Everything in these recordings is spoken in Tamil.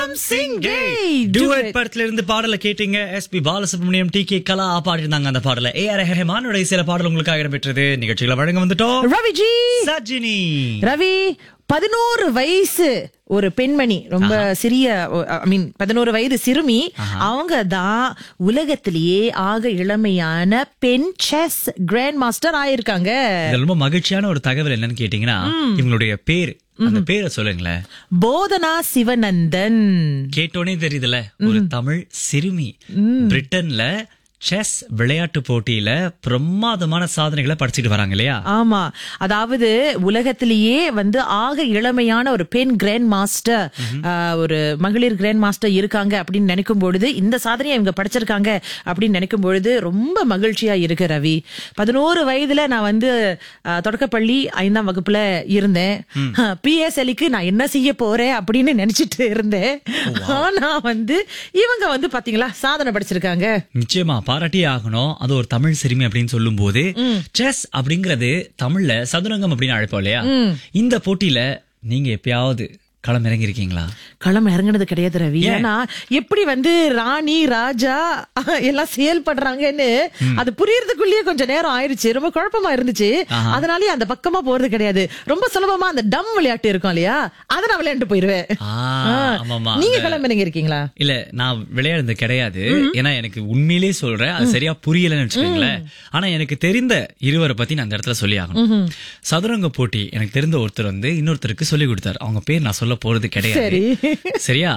சம் சிங்கே டூயட் படத்துல இருந்து பாடலை கேட்டீங்க SP Balasubrahmanyam T K Kala பாடிருந்தாங்க அந்த பாடல ஏ ஆர் ரஹமானுடைய சில பாடல் உங்களுக்காக இடம்பெற்றது நிகழ்ச்சிகளை வழங்க வந்துட்டோம் ரவிஜி சஜினி ரவி பதினோரு வயசு ஒரு பெண்மணி ரொம்ப சிறிய ஐ மீன் பதினோரு வயது சிறுமி அவங்க தான் உலகத்திலேயே ஆக இளமையான பெண் செஸ் கிராண்ட் மாஸ்டர் ஆயிருக்காங்க இது ரொம்ப மகிழ்ச்சியான ஒரு தகவல் என்னன்னு கேட்டீங்கன்னா இவங்களுடைய பேர் அந்த பேரை சொல்லுங்களேன் போதனா சிவநந்தன் கேட்டோனே தெரியுதுல ஒரு தமிழ் சிறுமி பிரிட்டன்ல செஸ் விளையாட்டு போட்டியில பிரமாதமான சாதனைகளை படிச்சுட்டு வராங்க இல்லையா ஆமா அதாவது உலகத்திலேயே வந்து ஆக இளமையான ஒரு பெண் கிராண்ட் மாஸ்டர் ஆஹ், ஒரு மகளிர் கிராண்ட் மாஸ்டர் இருக்காங்க அப்படின்னு நினைக்கும் பொழுது இந்த சாதனையை இவங்க படிச்சிருக்காங்க அப்படின்னு நினைக்கும் பொழுது ரொம்ப மகிழ்ச்சியா இருக்கு ரவி பதினோரு வயதுல நான் வந்து ஆஹ், தொடக்கப்பள்ளி ஐந்தாம் வகுப்புல இருந்தேன் பிஎஸ்எலிக்கு நான் என்ன செய்ய போறேன் அப்படின்னு நினைச்சிட்டு இருந்தேன் ஆனா வந்து இவங்க வந்து பாத்தீங்களா சாதனை படிச்சிருக்காங்க நிச்சயமா பாராட்டியே ஆகணும் அது ஒரு தமிழ் சிறுமி அப்படின்னு சொல்லும் போது செஸ் அப்படிங்கறது தமிழ்ல சதுரங்கம் அப்படின்னு அழைப்போம் இல்லையா இந்த போட்டியில நீங்க எப்பயாவது களம் இறங்கியிருக்கீங்களா களம் இறங்குனது கிடையாது ரவி ஏன்னா எப்படி வந்து ராணி ராஜா எல்லாம் செயல்படுறாங்கன்னு அது புரியறதுக்குள்ளேயே கொஞ்சம் நேரம் ஆயிருச்சு ரொம்ப குழப்பமா இருந்துச்சு அதனாலயே அந்த பக்கமா போறது கிடையாது ரொம்ப சுலபமா அந்த டம் விளையாட்டு இருக்கும் இல்லையா அதை நான் விளையாண்டு போயிருவேன் ஆ, ஆமாமா நீங்க களம் இறங்கி இருக்கீங்களா இல்ல நான் விளையாடுறது கிடையாது ஏன்னா எனக்கு உண்மையிலேயே சொல்றேன் அது சரியா புரியலன்னு வச்சுக்கோங்களேன் ஆனா எனக்கு தெரிந்த இருவரை பத்தி நான் அந்த இடத்துல சொல்லி ஆகணும் சதுரங்க போட்டி எனக்கு தெரிந்த ஒருத்தர் வந்து இன்னொருத்தருக்கு சொல்லி கொடுத்தாரு அவங்க பேர் நான் சொல்ல போறது கிடையாது சரி சரியா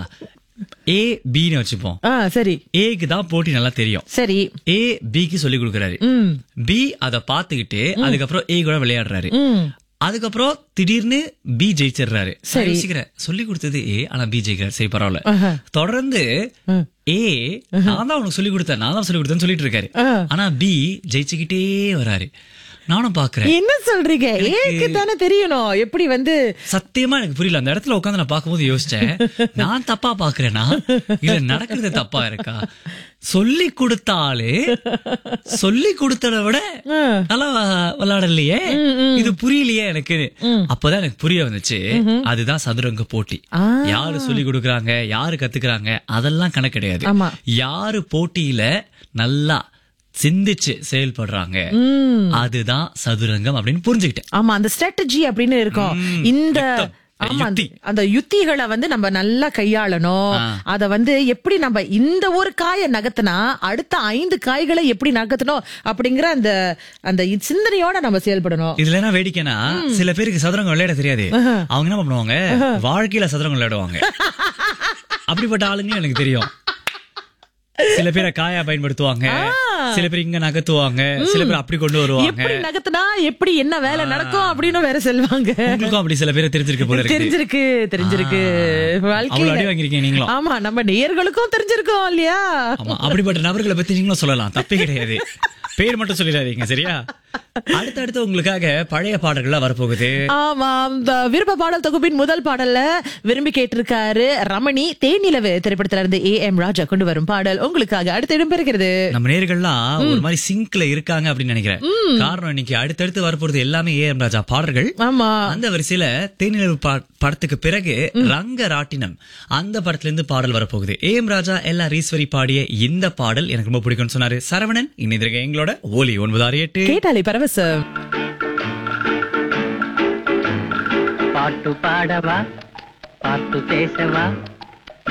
ஏ பின்னு வச்சுப்போம் ஆ சரி ஏக்கு தான் போட்டி நல்லா தெரியும் சரி ஏ பிக்கு சொல்லி கொடுக்கறாரு ம் பி அத பாத்துக்கிட்டு அதுக்கப்புறம் ஏ கூட விளையாடுறாரு ம் அதுக்கப்புறம் திடீர்னு பி ஜெயிச்சிடுறாரு சரி யோசிக்கிறேன் சொல்லி கொடுத்தது ஏ ஆனா பி ஜெயிக்கிறாரு சரி பரவாயில்ல தொடர்ந்து ஏ நான் தான் உனக்கு சொல்லி கொடுத்தேன் நான் தான் சொல்லி கொடுத்தேன்னு சொல்லிட்டு இருக்காரு ஆனா பி ஜெயிச்சுக்கிட்டே வராரு நானும் பாக்குறேன் என்ன சொல்றீங்க ஏக்கு தானே தெரியணும் எப்படி வந்து சத்தியமா எனக்கு புரியல அந்த இடத்துல உட்காந்து நான் பார்க்கும்போது யோசிச்சேன் நான் தப்பா பாக்குறேனா இல்ல நடக்கிறது தப்பா இருக்கா சொல்லி கொடுத்தாலே சொல்லி கொடுத்தத விட நல்லா வ- விளையாடலையே இது புரியலையே எனக்கு அப்பதான் எனக்கு புரிய வந்துச்சு அதுதான் சதுரங்க போட்டி ஆ. யாரு சொல்லி கொடுக்கறாங்க யாரு கத்துக்கிறாங்க அதெல்லாம் கணக்கு கிடையாது ஆமா. யாரு போட்டியில நல்லா சிந்திச்சு செயல்படுறாங்க அதுதான் சதுரங்கம் அப்படின்னு புரிஞ்சுக்கிட்டேன் ஆமா அந்த ஸ்ட்ராட்டஜி அப்படின்னு இருக்கும் இந்த யுத்தம். ஆமா யுத்தி. அந்த யுத்திகளை வந்து நம்ம நல்லா கையாளணும் அத வந்து எப்படி நம்ம இந்த ஒரு காயை நகர்த்தினா அடுத்த ஐந்து காய்களை எப்படி நகர்த்தணும் அப்படிங்கிற அந்த அந்த சிந்தனையோட நம்ம செயல்படணும் இதுல என்ன வேடிக்கைனா சில பேருக்கு சதுரங்கம் விளையாட தெரியாது அவங்க என்ன பண்ணுவாங்க வாழ்க்கையில சதுரங்கம் விளையாடுவாங்க அப்படிப்பட்ட ஆளுங்களும் எனக்கு தெரியும் சில பேரை காயா பயன்படுத்துவாங்க சில பேர் இங்க நகர்த்துவாங்க சில பேர் அப்படி கொண்டு வருவாங்க எப்படி நகர்த்தினா எப்படி என்ன வேலை நடக்கும் அப்படின்னு வேற சொல்லுவாங்க உங்களுக்கும் அப்படி சில பேரை தெரிஞ்சிருக்க போல இருக்கு தெரிஞ்சிருக்கு தெரிஞ்சிருக்கு அவ்வளவு அடி வாழ்க்கையில வாங்கிருக்கீங்க நீங்களும் ஆமா நம்ம நேயர்களுக்கும் தெரிஞ்சிருக்கோம் இல்லையா ஆமா அப்படிப்பட்ட நபர்களை பத்தி நீங்களும் சொல்லலாம் தப்பே கிடையாது பேர் மட்டும் சொல்லிடாதீங்க சரியா அடுத்தடுத்து உங்களுக்காக பழைய பாடல்கள்லாம் வரப்போகுது ஆமா அந்த விருப்ப பாடல் தொகுப்பின் முதல் பாடல்ல விரும்பி கேட்டிருக்காரு ரமணி தேனிலவு திரைப்படத்துல இருந்து ஏ எம் ராஜா கொண்டு வரும் பாடல் உங்களுக்காக அடுத்த இடம் பெறுகிறது நம்ம நேர்கள்லாம் ஒரு மாதிரி சிங்க்ல இருக்காங்க அப்படின்னு நினைக்கிறேன் காரணம் இன்னைக்கு அடுத்தடுத்து வரப்போறது எல்லாமே ஏ எம் ராஜா பாடல்கள் ஆமா அந்த வரிசையில தேனிலவு பா- படத்துக்கு பிறகு ரங்க ராட்டினம் அந்த படத்துல இருந்து பாடல் வரப்போகுது ஏ எம் ராஜா எல்லா ஈஸ்வரி பாடிய இந்த பாடல் எனக்கு ரொம்ப பிடிக்கும்னு சொன்னாரு சரவணன் இன்னைக்கு எங்களோட ஓலி ஒன்பது ஆறு எட்டு கேட்டாலே பரவசம் பாட்டு பாடவா பாட்டு பேசவா